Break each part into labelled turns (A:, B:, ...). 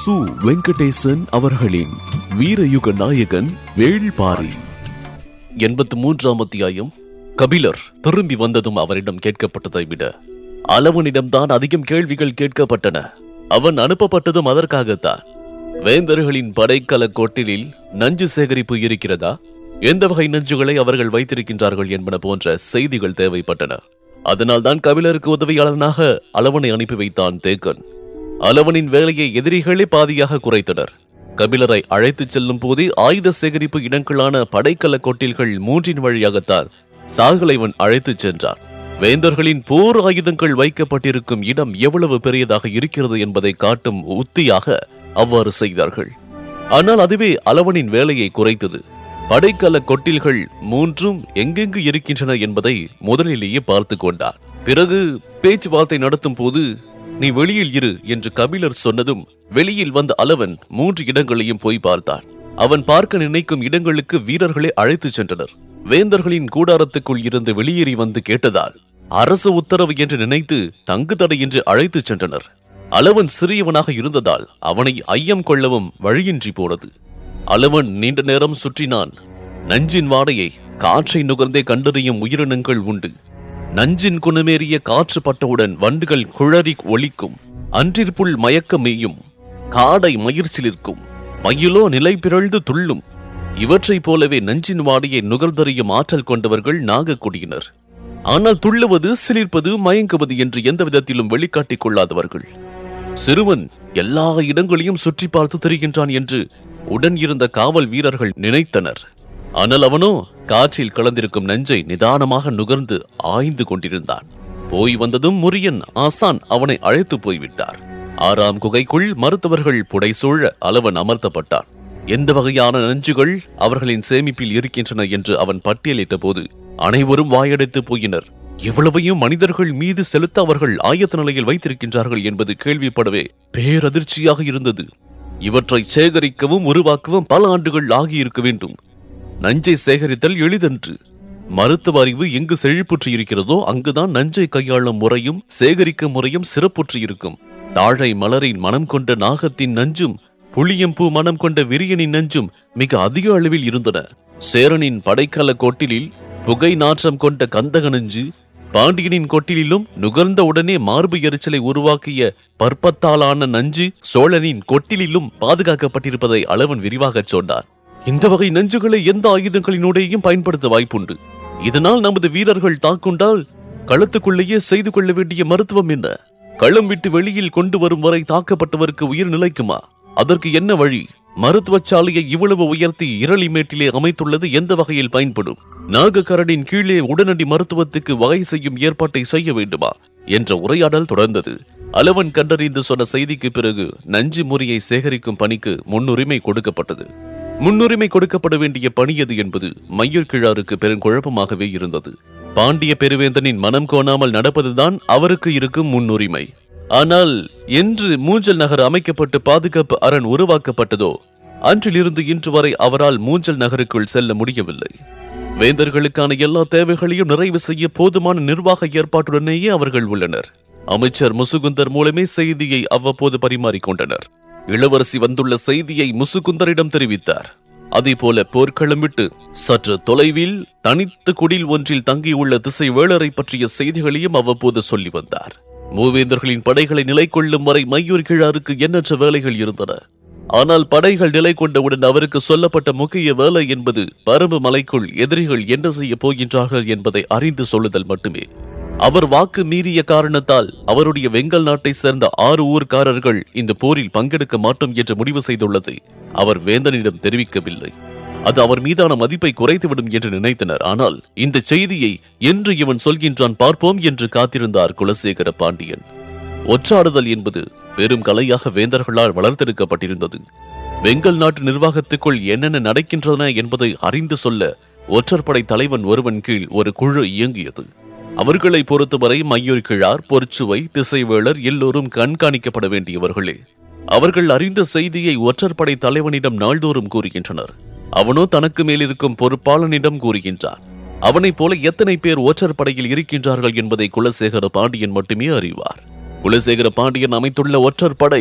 A: சு வெங்கடேசன் அவர்களின் வீரயுக நாயகன் வேள்பாரி
B: எண்பத்து மூன்றாம் அத்தியாயம் கபிலர் திரும்பி வந்ததும் அவரிடம் கேட்கப்பட்டதை விட அளவனிடம்தான் அதிகம் கேள்விகள் கேட்கப்பட்டன அவன் அனுப்பப்பட்டதும் அதற்காகத்தான் வேந்தர்களின் படைக்கல கோட்டிலில் நஞ்சு சேகரிப்பு இருக்கிறதா எந்த வகை நஞ்சுகளை அவர்கள் வைத்திருக்கின்றார்கள் என்பன போன்ற செய்திகள் தேவைப்பட்டன அதனால்தான் கபிலருக்கு உதவியாளனாக அளவனை அனுப்பி வைத்தான் தேக்கன் அளவனின் வேலையை எதிரிகளே பாதியாக குறைத்தனர் கபிலரை அழைத்துச் செல்லும் போதே ஆயுத சேகரிப்பு இடங்களான படைக்கல கொட்டில்கள் மூன்றின் வழியாகத்தான் சாகலைவன் அழைத்துச் சென்றான் வேந்தர்களின் போர் ஆயுதங்கள் வைக்கப்பட்டிருக்கும் இடம் எவ்வளவு பெரியதாக இருக்கிறது என்பதை காட்டும் உத்தியாக அவ்வாறு செய்தார்கள் ஆனால் அதுவே அளவனின் வேலையை குறைத்தது படைக்கல கொட்டில்கள் மூன்றும் எங்கெங்கு இருக்கின்றன என்பதை முதலிலேயே பார்த்து கொண்டார் பிறகு பேச்சுவார்த்தை நடத்தும் போது நீ வெளியில் இரு என்று கபிலர் சொன்னதும் வெளியில் வந்த அளவன் மூன்று இடங்களையும் போய் பார்த்தான் அவன் பார்க்க நினைக்கும் இடங்களுக்கு வீரர்களை அழைத்துச் சென்றனர் வேந்தர்களின் கூடாரத்துக்குள் இருந்து வெளியேறி வந்து கேட்டதால் அரசு உத்தரவு என்று நினைத்து தங்கு தடையின்றி அழைத்துச் சென்றனர் அளவன் சிறியவனாக இருந்ததால் அவனை ஐயம் கொள்ளவும் வழியின்றி போனது அளவன் நீண்ட நேரம் சுற்றினான் நஞ்சின் வாடையை காற்றை நுகர்ந்தே கண்டறியும் உயிரினங்கள் உண்டு நஞ்சின் குணமேறிய காற்று பட்டவுடன் வண்டுகள் குழறி ஒலிக்கும் அன்றிற்புள் மயக்க மேயும் காடை மயிர்ச்சிலிருக்கும் மயிலோ நிலை பிறழ்ந்து துள்ளும் இவற்றைப் போலவே நஞ்சின் வாடையை நுகர்ந்தறியும் ஆற்றல் கொண்டவர்கள் நாகக்குடியினர் ஆனால் துள்ளுவது சிலிர்ப்பது மயங்குவது என்று எந்த விதத்திலும் வெளிக்காட்டிக் கொள்ளாதவர்கள் சிறுவன் எல்லா இடங்களையும் சுற்றி பார்த்து திரிகின்றான் என்று உடன் இருந்த காவல் வீரர்கள் நினைத்தனர் ஆனால் அவனோ காற்றில் கலந்திருக்கும் நஞ்சை நிதானமாக நுகர்ந்து ஆய்ந்து கொண்டிருந்தான் போய் வந்ததும் முரியன் ஆசான் அவனை அழைத்து போய்விட்டார் ஆறாம் குகைக்குள் மருத்துவர்கள் புடைசூழ அளவன் அமர்த்தப்பட்டான் எந்த வகையான நஞ்சுகள் அவர்களின் சேமிப்பில் இருக்கின்றன என்று அவன் பட்டியலிட்ட போது அனைவரும் வாயடைத்து போயினர் இவ்வளவையும் மனிதர்கள் மீது செலுத்த அவர்கள் ஆயத்த நிலையில் வைத்திருக்கின்றார்கள் என்பது கேள்விப்படவே பேரதிர்ச்சியாக இருந்தது இவற்றை சேகரிக்கவும் உருவாக்கவும் பல ஆண்டுகள் ஆகியிருக்க வேண்டும் நஞ்சை சேகரித்தல் எளிதன்று மருத்துவ அறிவு எங்கு செழிப்புற்று இருக்கிறதோ அங்குதான் நஞ்சை கையாளும் முறையும் சேகரிக்கும் முறையும் சிறப்புற்று இருக்கும் தாழை மலரின் மனம் கொண்ட நாகத்தின் நஞ்சும் புளியம்பூ மனம் கொண்ட விரியனின் நஞ்சும் மிக அதிக அளவில் இருந்தன சேரனின் படைக்கல கோட்டிலில் புகை நாற்றம் கொண்ட கந்தக நஞ்சு பாண்டியனின் கொட்டிலும் நுகர்ந்த உடனே மார்பு எரிச்சலை உருவாக்கிய பற்பத்தாலான நஞ்சு சோழனின் கொட்டிலும் பாதுகாக்கப்பட்டிருப்பதை அளவன் விரிவாகச் சொன்னான் இந்த வகை நஞ்சுகளை எந்த ஆயுதங்களினூடேயும் பயன்படுத்த வாய்ப்புண்டு இதனால் நமது வீரர்கள் தாக்குண்டால் களத்துக்குள்ளேயே செய்து கொள்ள வேண்டிய மருத்துவம் என்ன களம் விட்டு வெளியில் கொண்டு வரும் வரை தாக்கப்பட்டவருக்கு உயிர் நிலைக்குமா அதற்கு என்ன வழி மருத்துவச்சாலையை இவ்வளவு உயர்த்தி இரளிமேட்டிலே அமைத்துள்ளது எந்த வகையில் பயன்படும் நாகக்கரனின் கீழே உடனடி மருத்துவத்துக்கு வகை செய்யும் ஏற்பாட்டை செய்ய வேண்டுமா என்ற உரையாடல் தொடர்ந்தது அளவன் கண்டறிந்து சொன்ன செய்திக்கு பிறகு நஞ்சு முறையை சேகரிக்கும் பணிக்கு முன்னுரிமை கொடுக்கப்பட்டது முன்னுரிமை கொடுக்கப்பட வேண்டிய பணி எது என்பது மையூர் கிழாருக்கு பெருங்குழப்பமாகவே இருந்தது பாண்டிய பெருவேந்தனின் மனம் கோணாமல் நடப்பதுதான் அவருக்கு இருக்கும் முன்னுரிமை ஆனால் என்று மூஞ்சல் நகர் அமைக்கப்பட்டு பாதுகாப்பு அரண் உருவாக்கப்பட்டதோ அன்றிலிருந்து இன்று வரை அவரால் மூஞ்சல் நகருக்குள் செல்ல முடியவில்லை வேந்தர்களுக்கான எல்லா தேவைகளையும் நிறைவு செய்ய போதுமான நிர்வாக ஏற்பாட்டுடனேயே அவர்கள் உள்ளனர் அமைச்சர் முசுகுந்தர் மூலமே செய்தியை அவ்வப்போது பரிமாறிக்கொண்டனர் இளவரசி வந்துள்ள செய்தியை முசுகுந்தரிடம் தெரிவித்தார் அதேபோல போர்க்களம் விட்டு சற்று தொலைவில் தனித்த குடில் ஒன்றில் தங்கியுள்ள திசை வேளரை பற்றிய செய்திகளையும் அவ்வப்போது சொல்லி வந்தார் மூவேந்தர்களின் படைகளை நிலை கொள்ளும் வரை மையூர் கிழாருக்கு எண்ணற்ற வேலைகள் இருந்தன ஆனால் படைகள் நிலை கொண்டவுடன் அவருக்கு சொல்லப்பட்ட முக்கிய வேலை என்பது பரம்பு மலைக்குள் எதிரிகள் என்ன செய்ய போகின்றார்கள் என்பதை அறிந்து சொல்லுதல் மட்டுமே அவர் வாக்கு மீறிய காரணத்தால் அவருடைய வெங்கல் நாட்டை சேர்ந்த ஆறு ஊர்க்காரர்கள் இந்த போரில் பங்கெடுக்க மாட்டோம் என்று முடிவு செய்துள்ளதை அவர் வேந்தனிடம் தெரிவிக்கவில்லை அது அவர் மீதான மதிப்பை குறைத்துவிடும் என்று நினைத்தனர் ஆனால் இந்த செய்தியை என்று இவன் சொல்கின்றான் பார்ப்போம் என்று காத்திருந்தார் குலசேகர பாண்டியன் ஒற்றாடுதல் என்பது பெரும் கலையாக வேந்தர்களால் வளர்த்தெடுக்கப்பட்டிருந்தது வெங்கல் நாட்டு நிர்வாகத்துக்குள் என்னென்ன நடக்கின்றன என்பதை அறிந்து சொல்ல ஒற்றற்படை தலைவன் ஒருவன் கீழ் ஒரு குழு இயங்கியது அவர்களை பொறுத்தவரை மையூர் கிழார் பொற்சுவை திசைவேளர் எல்லோரும் கண்காணிக்கப்பட வேண்டியவர்களே அவர்கள் அறிந்த செய்தியை ஒற்றற்படை தலைவனிடம் நாள்தோறும் கூறுகின்றனர் அவனோ தனக்கு மேலிருக்கும் பொறுப்பாளனிடம் கூறுகின்றான் அவனைப் போல எத்தனை பேர் ஒற்றர் படையில் இருக்கின்றார்கள் என்பதை குலசேகர பாண்டியன் மட்டுமே அறிவார் குலசேகர பாண்டியன் அமைத்துள்ள ஒற்றர் படை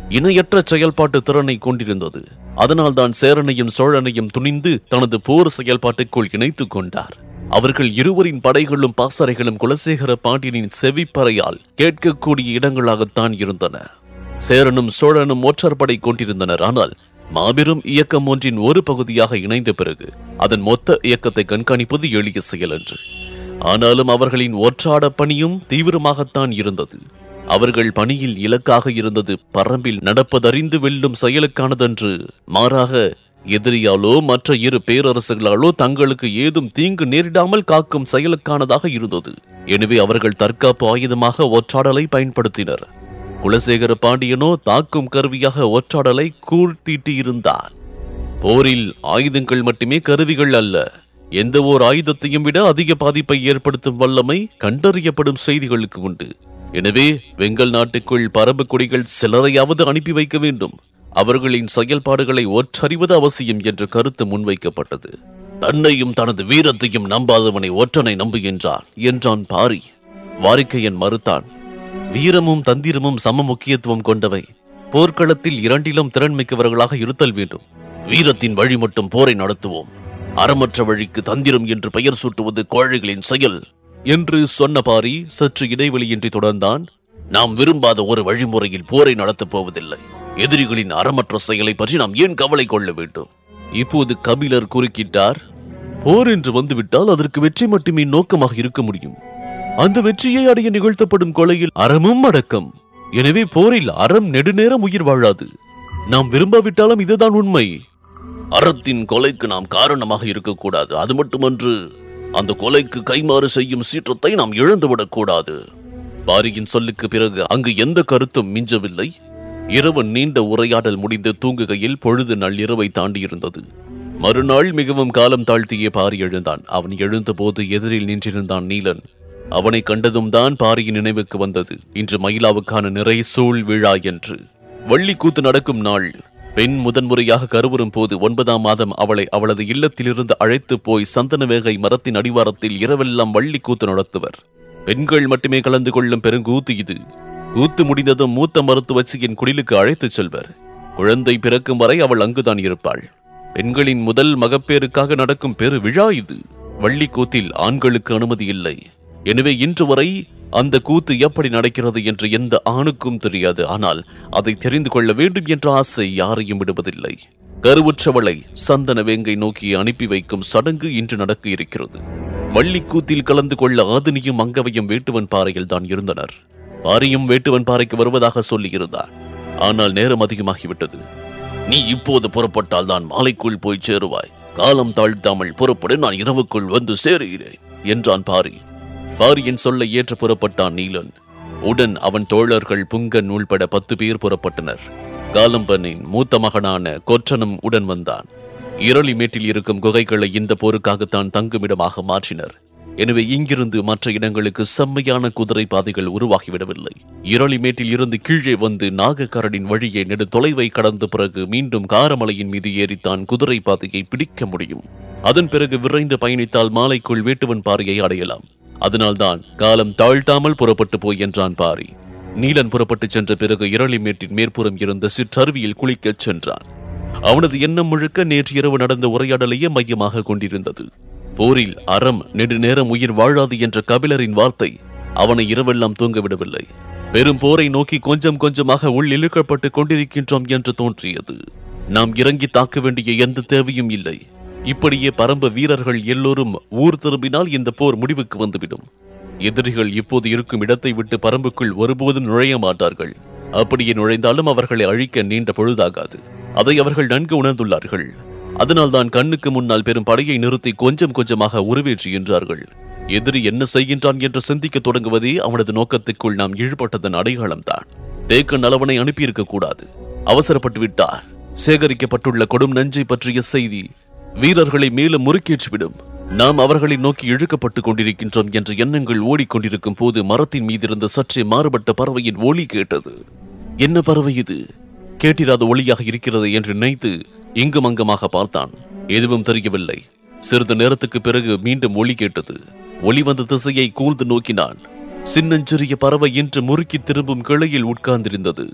B: இணையற்ற செயல்பாட்டு திறனை கொண்டிருந்தது அதனால்தான் சேரனையும் சோழனையும் துணிந்து தனது போர் செயல்பாட்டுக்குள் இணைத்துக் கொண்டார் அவர்கள் இருவரின் படைகளும் பாசறைகளும் குலசேகர பாண்டியனின் செவிப்பறையால் கேட்கக்கூடிய இடங்களாகத்தான் இருந்தன சேரனும் சோழனும் ஒற்றற்படை கொண்டிருந்தனர் ஆனால் மாபெரும் இயக்கம் ஒன்றின் ஒரு பகுதியாக இணைந்த பிறகு அதன் மொத்த இயக்கத்தை கண்காணிப்பது எளிய செயல் என்று ஆனாலும் அவர்களின் ஒற்றாட பணியும் தீவிரமாகத்தான் இருந்தது அவர்கள் பணியில் இலக்காக இருந்தது பரம்பில் நடப்பதறிந்து வெல்லும் செயலுக்கானதன்று மாறாக எதிரியாலோ மற்ற இரு பேரரசுகளாலோ தங்களுக்கு ஏதும் தீங்கு நேரிடாமல் காக்கும் செயலுக்கானதாக இருந்தது எனவே அவர்கள் தற்காப்பு ஆயுதமாக ஒற்றாடலை பயன்படுத்தினர் குலசேகர பாண்டியனோ தாக்கும் கருவியாக ஒற்றாடலை கூர்த்தீட்டியிருந்தார் போரில் ஆயுதங்கள் மட்டுமே கருவிகள் அல்ல எந்த ஓர் ஆயுதத்தையும் விட அதிக பாதிப்பை ஏற்படுத்தும் வல்லமை கண்டறியப்படும் செய்திகளுக்கு உண்டு எனவே வெங்கல் நாட்டுக்குள் பரம்பு கொடிகள் சிலரையாவது அனுப்பி வைக்க வேண்டும் அவர்களின் செயல்பாடுகளை ஒற்றறிவது அவசியம் என்ற கருத்து முன்வைக்கப்பட்டது தன்னையும் தனது வீரத்தையும் நம்பாதவனை ஒற்றனை நம்புகின்றான் என்றான் பாரி வாரிக்கையன் மறுத்தான் வீரமும் தந்திரமும் சம முக்கியத்துவம் கொண்டவை போர்க்களத்தில் இரண்டிலும் திறன்மிக்கவர்களாக இருத்தல் வேண்டும் வீரத்தின் வழி மட்டும் போரை நடத்துவோம் அறமற்ற வழிக்கு தந்திரம் என்று பெயர் சூட்டுவது கோழைகளின் செயல் என்று சொன்ன பாரி சற்று இடைவெளியின்றி தொடர்ந்தான் நாம் விரும்பாத ஒரு வழிமுறையில் போரை நடத்தப் போவதில்லை எதிரிகளின் அறமற்ற செயலை பற்றி நாம் ஏன் கவலை கொள்ள வேண்டும் இப்போது கபிலர் குறுக்கிட்டார் போர் என்று வந்துவிட்டால் அதற்கு வெற்றி மட்டுமே நோக்கமாக இருக்க முடியும் அந்த வெற்றியை அடைய நிகழ்த்தப்படும் கொலையில் அறமும் அடக்கம் எனவே போரில் அறம் நெடுநேரம் உயிர் வாழாது நாம் விரும்பாவிட்டாலும் இதுதான் உண்மை அறத்தின் கொலைக்கு நாம் காரணமாக இருக்கக்கூடாது அது மட்டுமன்று அந்த கொலைக்கு கைமாறு செய்யும் சீற்றத்தை நாம் இழந்துவிடக் கூடாது பாரியின் சொல்லுக்கு பிறகு அங்கு எந்த கருத்தும் மிஞ்சவில்லை இரவு நீண்ட உரையாடல் முடிந்து தூங்குகையில் பொழுது நள்ளிரவை தாண்டியிருந்தது மறுநாள் மிகவும் காலம் தாழ்த்திய பாரி எழுந்தான் அவன் எழுந்தபோது எதிரில் நின்றிருந்தான் நீலன் அவனை கண்டதும் தான் பாரியின் நினைவுக்கு வந்தது இன்று மயிலாவுக்கான நிறை சூழ் விழா என்று வள்ளிக்கூத்து நடக்கும் நாள் பெண் முதன்முறையாக கருவுறும் போது ஒன்பதாம் மாதம் அவளை அவளது இல்லத்திலிருந்து அழைத்து போய் சந்தனவேகை மரத்தின் அடிவாரத்தில் இரவெல்லாம் வள்ளிக்கூத்து நடத்துவர் பெண்கள் மட்டுமே கலந்து கொள்ளும் பெருங்கூத்து இது கூத்து முடிந்ததும் மூத்த மருத்துவச்சியின் குடிலுக்கு அழைத்துச் செல்வர் குழந்தை பிறக்கும் வரை அவள் அங்குதான் இருப்பாள் பெண்களின் முதல் மகப்பேறுக்காக நடக்கும் பெரு விழா இது வள்ளிக்கூத்தில் ஆண்களுக்கு அனுமதி இல்லை எனவே இன்று வரை அந்த கூத்து எப்படி நடக்கிறது என்று எந்த ஆணுக்கும் தெரியாது ஆனால் அதை தெரிந்து கொள்ள வேண்டும் என்ற ஆசை யாரையும் விடுவதில்லை கருவுற்றவளை சந்தன வேங்கை நோக்கி அனுப்பி வைக்கும் சடங்கு இன்று நடக்க இருக்கிறது வள்ளிக்கூத்தில் கலந்து கொள்ள ஆதினியும் அங்கவையும் வேட்டுவன் பாறையில் தான் இருந்தனர் பாரியும் வேட்டுவன் பாறைக்கு வருவதாக சொல்லியிருந்தார் ஆனால் நேரம் அதிகமாகிவிட்டது நீ இப்போது புறப்பட்டால் தான் மாலைக்குள் போய் சேருவாய் காலம் தாழ்த்தாமல் புறப்படு நான் இரவுக்குள் வந்து சேருகிறேன் என்றான் பாரி பாரியின் சொல்லை ஏற்று புறப்பட்டான் நீலன் உடன் அவன் தோழர்கள் புங்கன் உள்பட பத்து பேர் புறப்பட்டனர் காலம்பனின் மூத்த மகனான கொற்றனும் உடன் வந்தான் இரளிமேட்டில் இருக்கும் குகைகளை இந்த போருக்காகத்தான் தங்குமிடமாக மாற்றினர் எனவே இங்கிருந்து மற்ற இடங்களுக்கு செம்மையான குதிரை பாதைகள் உருவாகிவிடவில்லை இரளிமேட்டில் இருந்து கீழே வந்து நாகக்கரடின் வழியே நெடு தொலைவை கடந்த பிறகு மீண்டும் காரமலையின் மீது ஏறித்தான் குதிரை பாதையை பிடிக்க முடியும் அதன் பிறகு விரைந்து பயணித்தால் மாலைக்குள் வேட்டுவன் பாறையை அடையலாம் அதனால்தான் காலம் தாழ்த்தாமல் புறப்பட்டு போய் என்றான் பாரி நீலன் புறப்பட்டுச் சென்ற பிறகு இரளிமேட்டின் மேற்புறம் இருந்த சிற்றருவியில் குளிக்கச் சென்றான் அவனது எண்ணம் முழுக்க நேற்று இரவு நடந்த உரையாடலையே மையமாக கொண்டிருந்தது போரில் அறம் நெடுநேரம் உயிர் வாழாது என்ற கபிலரின் வார்த்தை அவனை இரவெல்லாம் தூங்கவிடவில்லை பெரும் போரை நோக்கி கொஞ்சம் கொஞ்சமாக உள் இழுக்கப்பட்டு கொண்டிருக்கின்றோம் என்று தோன்றியது நாம் இறங்கி தாக்க வேண்டிய எந்த தேவையும் இல்லை இப்படியே பரம்ப வீரர்கள் எல்லோரும் ஊர் திரும்பினால் இந்த போர் முடிவுக்கு வந்துவிடும் எதிரிகள் இப்போது இருக்கும் இடத்தை விட்டு பரம்புக்குள் ஒருபோதும் நுழைய மாட்டார்கள் அப்படியே நுழைந்தாலும் அவர்களை அழிக்க நீண்ட பொழுதாகாது அதை அவர்கள் நன்கு உணர்ந்துள்ளார்கள் அதனால்தான் கண்ணுக்கு முன்னால் பெரும் படையை நிறுத்தி கொஞ்சம் கொஞ்சமாக உருவேற்றுகின்றார்கள் எதிரி என்ன செய்கின்றான் என்று சிந்திக்க தொடங்குவதே அவனது நோக்கத்துக்குள் நாம் ஈடுபட்டதன் அடையாளம்தான் தேக்க நலவனை அனுப்பியிருக்க கூடாது அவசரப்பட்டு விட்டார் சேகரிக்கப்பட்டுள்ள கொடும் நஞ்சை பற்றிய செய்தி வீரர்களை மேலும் முறுக்கேற்றிவிடும் நாம் அவர்களை நோக்கி இழுக்கப்பட்டுக் கொண்டிருக்கின்றோம் என்ற எண்ணங்கள் ஓடிக்கொண்டிருக்கும் போது மரத்தின் மீதிருந்த சற்றே மாறுபட்ட பறவையின் ஒலி கேட்டது என்ன பறவை இது கேட்டிராத ஒளியாக இருக்கிறது என்று நினைத்து இங்கும் அங்குமாக பார்த்தான் எதுவும் தெரியவில்லை சிறிது நேரத்துக்கு பிறகு மீண்டும் ஒலி கேட்டது ஒளி வந்த திசையை கூர்ந்து நோக்கினான் சின்னஞ்சிறிய பறவை இன்று முறுக்கி திரும்பும் கிளையில் உட்கார்ந்திருந்தது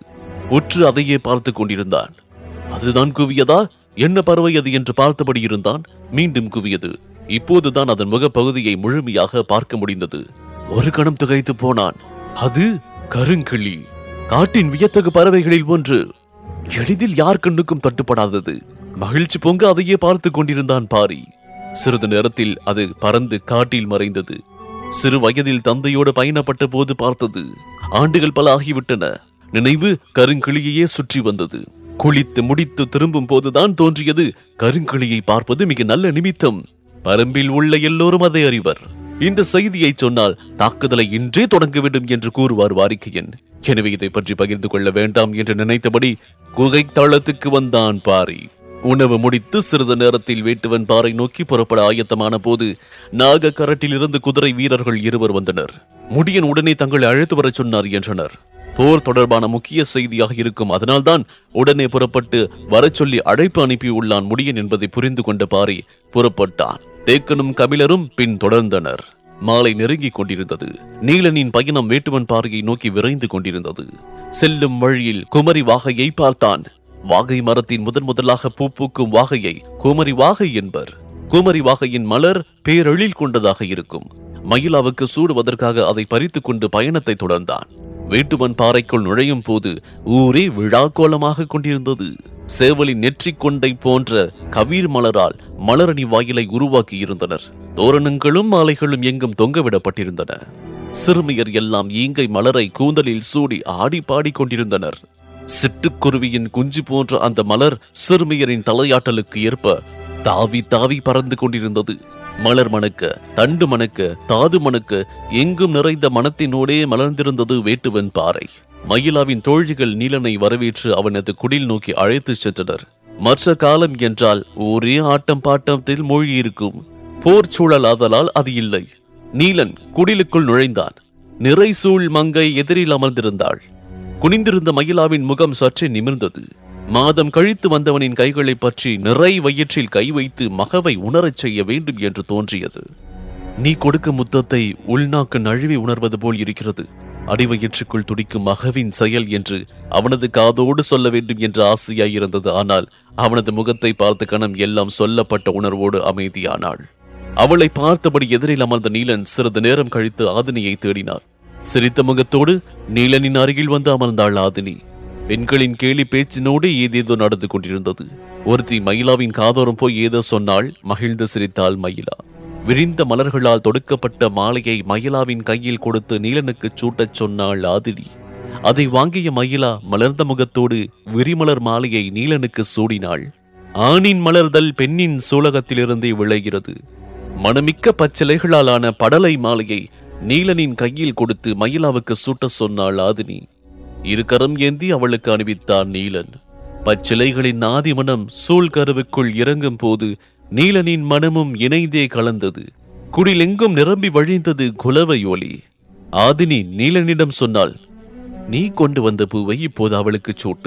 B: உற்று அதையே பார்த்து கொண்டிருந்தான் அதுதான் குவியதா என்ன பறவை அது என்று பார்த்தபடி இருந்தான் மீண்டும் குவியது இப்போதுதான் அதன் முகப்பகுதியை முழுமையாக பார்க்க முடிந்தது ஒரு கணம் திகைத்து போனான் அது கருங்கிளி காட்டின் வியத்தகு பறவைகளில் ஒன்று எளிதில் யார் கண்ணுக்கும் தட்டுப்படாதது மகிழ்ச்சி பொங்க அதையே பார்த்து கொண்டிருந்தான் பாரி சிறிது நேரத்தில் அது பறந்து காட்டில் மறைந்தது சிறு வயதில் தந்தையோடு பயணப்பட்ட போது பார்த்தது ஆண்டுகள் பல ஆகிவிட்டன நினைவு கருங்கிளியையே சுற்றி வந்தது குளித்து முடித்து திரும்பும் போதுதான் தோன்றியது கருங்கிளியை பார்ப்பது மிக நல்ல நிமித்தம் பரம்பில் உள்ள எல்லோரும் அதை அறிவர் இந்த செய்தியை சொன்னால் தாக்குதலை இன்றே தொடங்க வேண்டும் என்று கூறுவார் வாரிக்கையன் எனவே இதை பற்றி பகிர்ந்து கொள்ள வேண்டாம் என்று நினைத்தபடி குகை தளத்துக்கு வந்தான் பாரி உணவு முடித்து சிறிது நேரத்தில் வேட்டுவன் பாறை நோக்கி புறப்பட ஆயத்தமான போது நாகக்கரட்டிலிருந்து குதிரை வீரர்கள் இருவர் வந்தனர் முடியன் உடனே தங்களை அழைத்து வரச் சொன்னார் என்றனர் போர் தொடர்பான முக்கிய செய்தியாக இருக்கும் அதனால்தான் உடனே புறப்பட்டு வரச் சொல்லி அழைப்பு அனுப்பியுள்ளான் முடியன் என்பதை புரிந்து கொண்ட பாரி புறப்பட்டான் தேக்கனும் கபிலரும் பின் தொடர்ந்தனர் மாலை நெருங்கிக் கொண்டிருந்தது நீலனின் பயணம் வேட்டுவன் பாறையை நோக்கி விரைந்து கொண்டிருந்தது செல்லும் வழியில் குமரி வாகையை பார்த்தான் வாகை மரத்தின் முதன் முதலாக பூ பூக்கும் வாகையை குமரி வாகை என்பர் குமரி வாகையின் மலர் பேரெழில் கொண்டதாக இருக்கும் மயிலாவுக்கு சூடுவதற்காக அதை பறித்துக் கொண்டு பயணத்தை தொடர்ந்தான் வேட்டுவன் பாறைக்குள் நுழையும் போது ஊரே விழா கோலமாக கொண்டிருந்தது சேவலின் நெற்றிக் கொண்டை போன்ற கவீர் மலரால் மலரணி வாயிலை உருவாக்கி இருந்தனர் தோரணங்களும் மாலைகளும் எங்கும் தொங்கவிடப்பட்டிருந்தன சிறுமியர் எல்லாம் ஈங்கை மலரை கூந்தலில் சூடி ஆடி பாடிக் கொண்டிருந்தனர் சிட்டுக்குருவியின் குஞ்சு போன்ற அந்த மலர் சிறுமியரின் தலையாட்டலுக்கு ஏற்ப தாவி தாவி பறந்து கொண்டிருந்தது மலர் மணக்க தண்டு மணக்க தாது மணக்க எங்கும் நிறைந்த மனத்தினோடே மலர்ந்திருந்தது வேட்டுவன் பாறை மயிலாவின் தோழிகள் நீலனை வரவேற்று அவனது குடில் நோக்கி அழைத்துச் சென்றனர் மற்ற காலம் என்றால் ஒரே ஆட்டம் பாட்டத்தில் மூழ்கியிருக்கும் போர் சூழல் ஆதலால் அது இல்லை நீலன் குடிலுக்குள் நுழைந்தான் நிறை சூழ் மங்கை எதிரில் அமர்ந்திருந்தாள் குனிந்திருந்த மயிலாவின் முகம் சற்றே நிமிர்ந்தது மாதம் கழித்து வந்தவனின் கைகளை பற்றி நிறை வயிற்றில் கை வைத்து மகவை உணரச் செய்ய வேண்டும் என்று தோன்றியது நீ கொடுக்கும் முத்தத்தை உள்நாக்கு நழுவி உணர்வது போல் இருக்கிறது அடிவயிற்றுக்குள் துடிக்கும் மகவின் செயல் என்று அவனது காதோடு சொல்ல வேண்டும் என்ற ஆசையாயிருந்தது ஆனால் அவனது முகத்தை பார்த்த கணம் எல்லாம் சொல்லப்பட்ட உணர்வோடு அமைதியானாள் அவளை பார்த்தபடி எதிரில் அமர்ந்த நீலன் சிறிது நேரம் கழித்து ஆதினியை தேடினார் சிரித்த முகத்தோடு நீலனின் அருகில் வந்து அமர்ந்தாள் ஆதினி பெண்களின் கேலி பேச்சினோடு ஏதேதோ நடந்து கொண்டிருந்தது ஒருத்தி மயிலாவின் காதோரம் போய் ஏதோ சொன்னாள் மகிழ்ந்து சிரித்தாள் மயிலா விரிந்த மலர்களால் தொடுக்கப்பட்ட மாலையை மயிலாவின் கையில் கொடுத்து நீலனுக்கு சூட்டச் சொன்னாள் ஆதினி அதை வாங்கிய மயிலா மலர்ந்த முகத்தோடு விரிமலர் மாலையை நீலனுக்கு சூடினாள் ஆணின் மலர்தல் பெண்ணின் சூலகத்திலிருந்தே விளைகிறது மணமிக்க பச்சிலைகளாலான படலை மாலையை நீலனின் கையில் கொடுத்து மயிலாவுக்கு சூட்ட சொன்னாள் ஆதினி இருக்கரம் ஏந்தி அவளுக்கு அணிவித்தான் நீலன் பச்சிலைகளின் ஆதி மனம் சூழ்கருவுக்குள் இறங்கும் போது நீலனின் மனமும் இணைந்தே கலந்தது குடிலெங்கும் நிரம்பி வழிந்தது குலவை ஒலி ஆதினி நீலனிடம் சொன்னாள் நீ கொண்டு வந்த பூவை இப்போது அவளுக்கு சூட்டு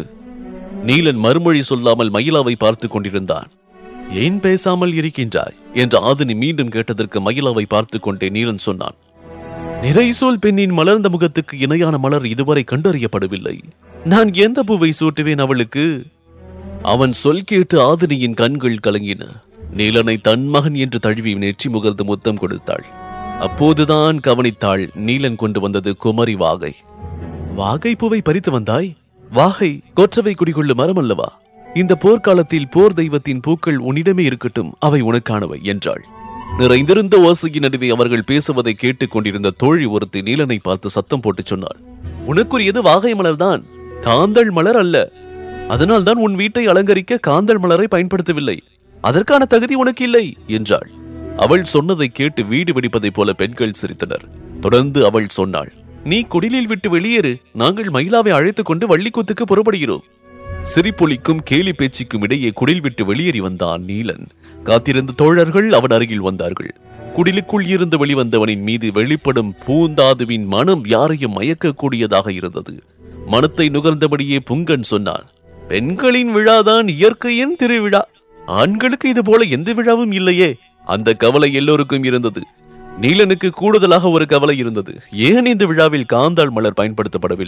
B: நீலன் மறுமொழி சொல்லாமல் மயிலாவை பார்த்து கொண்டிருந்தான் ஏன் பேசாமல் இருக்கின்றாய் என்று ஆதினி மீண்டும் கேட்டதற்கு மயிலாவை பார்த்து கொண்டே நீலன் சொன்னான் நிறைசூல் பெண்ணின் மலர்ந்த முகத்துக்கு இணையான மலர் இதுவரை கண்டறியப்படவில்லை நான் எந்த பூவை சூட்டுவேன் அவளுக்கு அவன் சொல் கேட்டு ஆதினியின் கண்கள் கலங்கின நீலனை தன் மகன் என்று தழுவி நெற்றி முகர்ந்து முத்தம் கொடுத்தாள் அப்போதுதான் கவனித்தாள் நீலன் கொண்டு வந்தது குமரி வாகை வாகை பூவை பறித்து வந்தாய் வாகை கொற்றவை குடிகொள்ளும் மரம் அல்லவா இந்த போர்க்காலத்தில் போர் தெய்வத்தின் பூக்கள் உன்னிடமே இருக்கட்டும் அவை உனக்கானவை என்றாள் நிறைந்திருந்த ஓசையின் நடுவே அவர்கள் பேசுவதை கேட்டுக் கொண்டிருந்த தோழி ஒருத்தி நீலனை பார்த்து சத்தம் போட்டு சொன்னார் உனக்குரியது வாகை மலர்தான் காந்தள் மலர் அல்ல அதனால்தான் உன் வீட்டை அலங்கரிக்க காந்தள் மலரை பயன்படுத்தவில்லை அதற்கான தகுதி உனக்கு இல்லை என்றாள் அவள் சொன்னதை கேட்டு வீடு வெடிப்பதைப் போல பெண்கள் சிரித்தனர் தொடர்ந்து அவள் சொன்னாள் நீ குடிலில் விட்டு வெளியேறு நாங்கள் மயிலாவை அழைத்துக் கொண்டு வள்ளிக்கூத்துக்கு புறப்படுகிறோம் சிரிப்பொலிக்கும் கேலி பேச்சுக்கும் இடையே குடில் விட்டு வெளியேறி வந்தான் நீலன் காத்திருந்த தோழர்கள் அவன் அருகில் வந்தார்கள் குடிலுக்குள் இருந்து வெளிவந்தவனின் மீது வெளிப்படும் பூந்தாதுவின் மனம் யாரையும் மயக்கக்கூடியதாக இருந்தது மனத்தை நுகர்ந்தபடியே புங்கன் சொன்னான் பெண்களின் விழாதான் இயற்கையின் திருவிழா ஆண்களுக்கு இது போல எந்த விழாவும் இல்லையே அந்த கவலை எல்லோருக்கும் இருந்தது நீலனுக்கு கூடுதலாக ஒரு கவலை இருந்தது ஏன் இந்த விழாவில் காந்தாள் மலர் பயன்படுத்தப்படவில்லை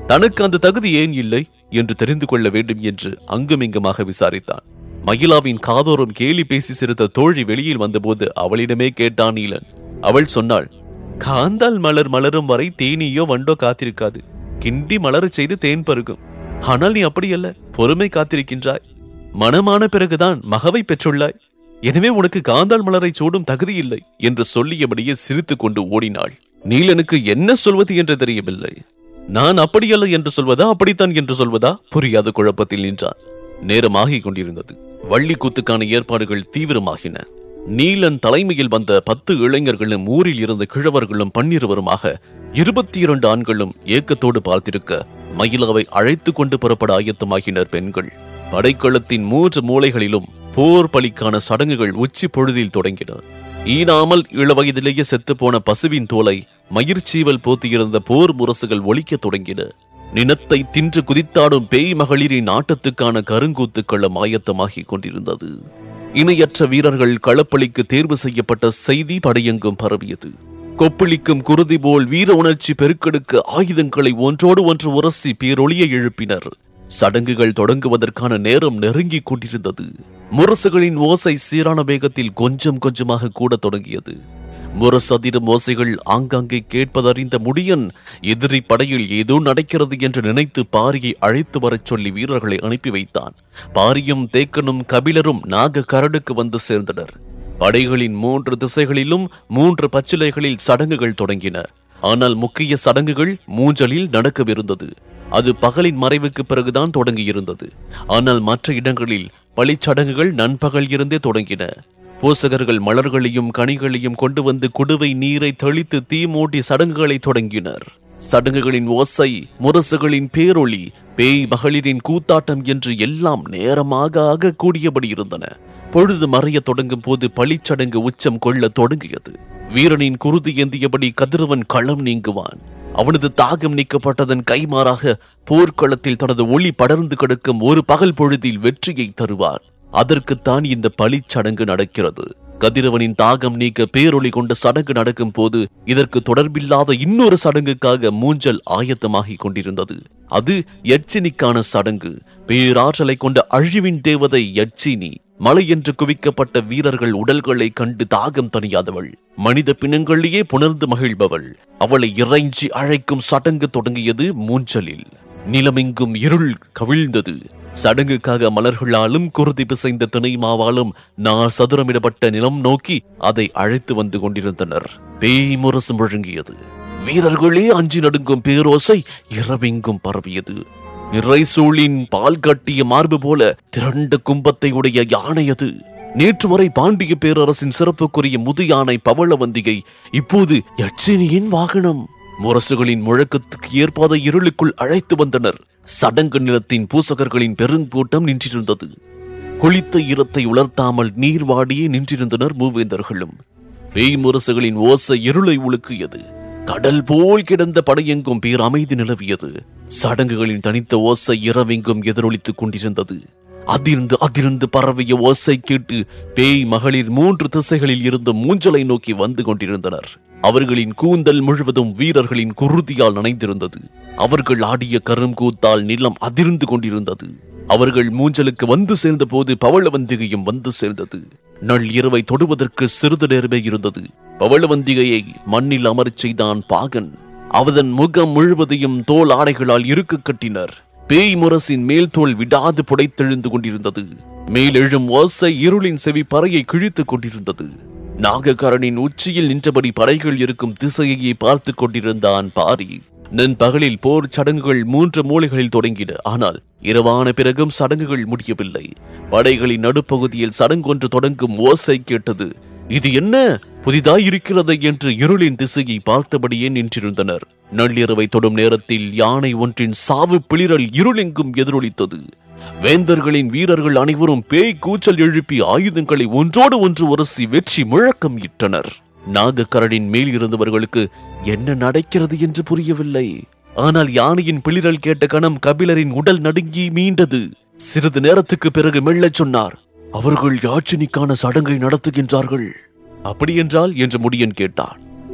B: தனக்கு அந்த தகுதி ஏன் இல்லை என்று தெரிந்து கொள்ள வேண்டும் என்று அங்குமிங்குமாக விசாரித்தான் மகிழாவின் காதோறும் கேலி பேசி சிரித்த தோழி வெளியில் வந்தபோது அவளிடமே கேட்டான் நீலன் அவள் சொன்னாள் காந்தால் மலர் மலரும் வரை தேனீயோ வண்டோ காத்திருக்காது கிண்டி மலரச் செய்து தேன் பருகும் ஆனால் நீ அப்படியல்ல பொறுமை காத்திருக்கின்றாய் மனமான பிறகுதான் மகவை பெற்றுள்ளாய் எனவே உனக்கு காந்தாள் மலரை சூடும் தகுதி இல்லை என்று சொல்லியபடியே சிரித்துக் கொண்டு ஓடினாள் நீலனுக்கு என்ன சொல்வது என்று தெரியவில்லை நான் அப்படியல்ல என்று சொல்வதா அப்படித்தான் என்று சொல்வதா புரியாத குழப்பத்தில் நின்றான் நேரமாகிக் கொண்டிருந்தது வள்ளி கூத்துக்கான ஏற்பாடுகள் தீவிரமாகின நீலன் தலைமையில் வந்த பத்து இளைஞர்களும் ஊரில் இருந்த கிழவர்களும் பன்னிருவருமாக இருபத்தி இரண்டு ஆண்களும் ஏக்கத்தோடு பார்த்திருக்க மயிலாவை அழைத்துக் கொண்டு புறப்பட ஆயத்தமாகினர் பெண்கள் படைக்களத்தின் மூன்று மூலைகளிலும் போர் பலிக்கான சடங்குகள் உச்சி பொழுதில் தொடங்கின ஈனாமல் இளவயதிலேயே செத்துப்போன பசுவின் தோலை மயிர்ச்சீவல் போத்தியிருந்த போர் முரசுகள் ஒலிக்கத் தொடங்கின நினத்தை தின்று குதித்தாடும் பேய் மகளிரின் ஆட்டத்துக்கான கருங்கூத்துக்களம் ஆயத்தமாகிக் கொண்டிருந்தது இணையற்ற வீரர்கள் களப்பலிக்கு தேர்வு செய்யப்பட்ட செய்தி படையெங்கும் பரவியது கொப்பளிக்கும் குருதி போல் வீர உணர்ச்சி பெருக்கெடுக்க ஆயுதங்களை ஒன்றோடு ஒன்று உரசி பேரொளியை எழுப்பினர் சடங்குகள் தொடங்குவதற்கான நேரம் நெருங்கிக் கொண்டிருந்தது முரசுகளின் ஓசை சீரான வேகத்தில் கொஞ்சம் கொஞ்சமாக கூட தொடங்கியது முரசதிரும் ஓசைகள் ஆங்காங்கே கேட்பதறிந்த முடியன் எதிரி படையில் ஏதோ நடக்கிறது என்று நினைத்து பாரியை அழைத்து வரச் சொல்லி வீரர்களை அனுப்பி வைத்தான் பாரியும் தேக்கனும் கபிலரும் நாக கரடுக்கு வந்து சேர்ந்தனர் படைகளின் மூன்று திசைகளிலும் மூன்று பச்சிலைகளில் சடங்குகள் தொடங்கின ஆனால் முக்கிய சடங்குகள் மூஞ்சலில் நடக்கவிருந்தது அது பகலின் மறைவுக்கு பிறகுதான் தொடங்கியிருந்தது ஆனால் மற்ற இடங்களில் பழிச்சடங்குகள் நண்பகல் இருந்தே தொடங்கின பூசகர்கள் மலர்களையும் கனிகளையும் கொண்டு வந்து குடுவை நீரை தெளித்து தீ மூட்டி சடங்குகளை தொடங்கினர் சடங்குகளின் ஓசை முரசுகளின் பேரொளி பேய் மகளிரின் கூத்தாட்டம் என்று எல்லாம் நேரமாக ஆக கூடியபடி இருந்தன பொழுது மறையத் தொடங்கும் போது பழிச்சடங்கு உச்சம் கொள்ள தொடங்கியது வீரனின் குருதி ஏந்தியபடி கதிரவன் களம் நீங்குவான் அவனது தாகம் நீக்கப்பட்டதன் கைமாறாக போர்க்களத்தில் தனது ஒளி படர்ந்து கிடக்கும் ஒரு பகல் பொழுதில் வெற்றியை தருவார் அதற்குத்தான் இந்த பழிச்சடங்கு நடக்கிறது கதிரவனின் தாகம் நீக்க பேரொளி கொண்ட சடங்கு நடக்கும் போது இதற்கு தொடர்பில்லாத இன்னொரு சடங்குக்காக மூஞ்சல் ஆயத்தமாகிக் கொண்டிருந்தது அது யட்சினிக்கான சடங்கு பேராற்றலை கொண்ட அழிவின் தேவதை யட்சினி மலை என்று குவிக்கப்பட்ட வீரர்கள் உடல்களை கண்டு தாகம் தணியாதவள் மனித பிணங்களையே புணர்ந்து மகிழ்பவள் அவளை இறைஞ்சி அழைக்கும் சடங்கு தொடங்கியது மூஞ்சலில் நிலமெங்கும் இருள் கவிழ்ந்தது சடங்குக்காக மலர்களாலும் குருதி பிசைந்த திணை மாவாலும் நான் சதுரமிடப்பட்ட நிலம் நோக்கி அதை அழைத்து வந்து கொண்டிருந்தனர் பேய் முரசு முழங்கியது வீரர்களே அஞ்சி நடுங்கும் பேரோசை இரவெங்கும் பரவியது இறைசூழின் பால் கட்டிய மார்பு போல திரண்ட கும்பத்தை உடைய யானை அது நேற்று வரை பாண்டிய பேரரசின் சிறப்புக்குரிய முது யானை பவளவந்திகை இப்போது யட்சினியின் வாகனம் முரசுகளின் முழக்கத்துக்கு ஏற்பாத இருளுக்குள் அழைத்து வந்தனர் சடங்கு நிலத்தின் பூசகர்களின் பெருங்கூட்டம் நின்றிருந்தது குளித்த ஈரத்தை உலர்த்தாமல் நீர் வாடியே நின்றிருந்தனர் மூவேந்தர்களும் பேய் முரசுகளின் ஓசை இருளை உலுக்கியது கடல் போல் கிடந்த படையெங்கும் பேர் அமைதி நிலவியது சடங்குகளின் தனித்த ஓசை இரவெங்கும் எதிரொலித்துக் கொண்டிருந்தது அதிர்ந்து அதிர்ந்து பரவிய ஓசை கேட்டு பேய் மகளிர் மூன்று திசைகளில் இருந்து மூஞ்சலை நோக்கி வந்து கொண்டிருந்தனர் அவர்களின் கூந்தல் முழுவதும் வீரர்களின் குருதியால் நனைந்திருந்தது அவர்கள் ஆடிய கருங்கூத்தால் நிலம் அதிர்ந்து கொண்டிருந்தது அவர்கள் மூஞ்சலுக்கு வந்து சேர்ந்த போது பவளவந்திகையும் வந்து சேர்ந்தது நள் இரவை தொடுவதற்கு சிறிது நேரமே இருந்தது பவளவந்திகையை மண்ணில் அமரச் செய்தான் பாகன் அவதன் முகம் முழுவதையும் தோல் ஆடைகளால் இறுக்கு கட்டினர் பேய் முரசின் மேல் தோல் விடாது புடைத்தெழுந்து கொண்டிருந்தது மேலெழும் ஓசை இருளின் செவி பறையை கிழித்துக் கொண்டிருந்தது நாகக்காரனின் உச்சியில் நின்றபடி படைகள் இருக்கும் திசையையே பார்த்துக் கொண்டிருந்தான் பாரி நண்பகலில் போர் சடங்குகள் மூன்று மூலைகளில் தொடங்கின ஆனால் இரவான பிறகும் சடங்குகள் முடியவில்லை படைகளின் நடுப்பகுதியில் சடங்கொன்று தொடங்கும் ஓசை கேட்டது இது என்ன புதிதாய் இருக்கிறது என்று இருளின் திசையை பார்த்தபடியே நின்றிருந்தனர் நள்ளிரவை தொடும் நேரத்தில் யானை ஒன்றின் சாவு பிளிரல் இருளெங்கும் எதிரொலித்தது வேந்தர்களின் வீரர்கள் அனைவரும் பேய் கூச்சல் எழுப்பி ஆயுதங்களை ஒன்றோடு ஒன்று உரசி வெற்றி முழக்கம் இட்டனர் நாகக்கரடின் மேல் இருந்தவர்களுக்கு என்ன நடக்கிறது என்று புரியவில்லை ஆனால் யானையின் பிளிரல் கேட்ட கணம் கபிலரின் உடல் நடுங்கி மீண்டது சிறிது நேரத்துக்கு பிறகு மெல்லச் சொன்னார் அவர்கள் யாச்சினிக்கான சடங்கை நடத்துகின்றார்கள் அப்படியென்றால் என்று முடியன் கேட்டான்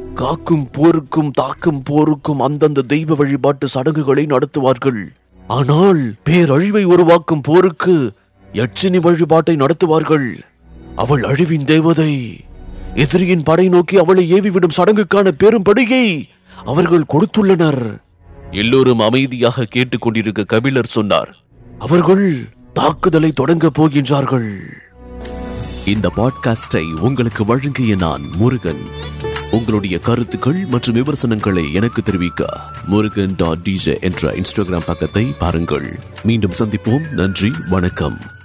A: காக்கும் போருக்கும் தாக்கும் போருக்கும் அந்தந்த தெய்வ வழிபாட்டு சடங்குகளை நடத்துவார்கள் ஆனால் பேரழிவை உருவாக்கும் போருக்கு யட்சினி வழிபாட்டை நடத்துவார்கள் அவள் அழிவின் தேவதை எதிரியின் படை நோக்கி அவளை ஏவிவிடும் சடங்குக்கான பெரும் படியை அவர்கள் கொடுத்துள்ளனர்
B: எல்லோரும் அமைதியாக கேட்டுக்கொண்டிருக்க கபிலர் சொன்னார்
A: அவர்கள் தாக்குதலை தொடங்க போகின்றார்கள் இந்த பாட்காஸ்டை உங்களுக்கு வழங்கிய நான் முருகன் உங்களுடைய கருத்துக்கள் மற்றும் விமர்சனங்களை எனக்கு தெரிவிக்க முருகன் டாட் டிஜே என்ற இன்ஸ்டாகிராம் பக்கத்தை பாருங்கள் மீண்டும் சந்திப்போம் நன்றி வணக்கம்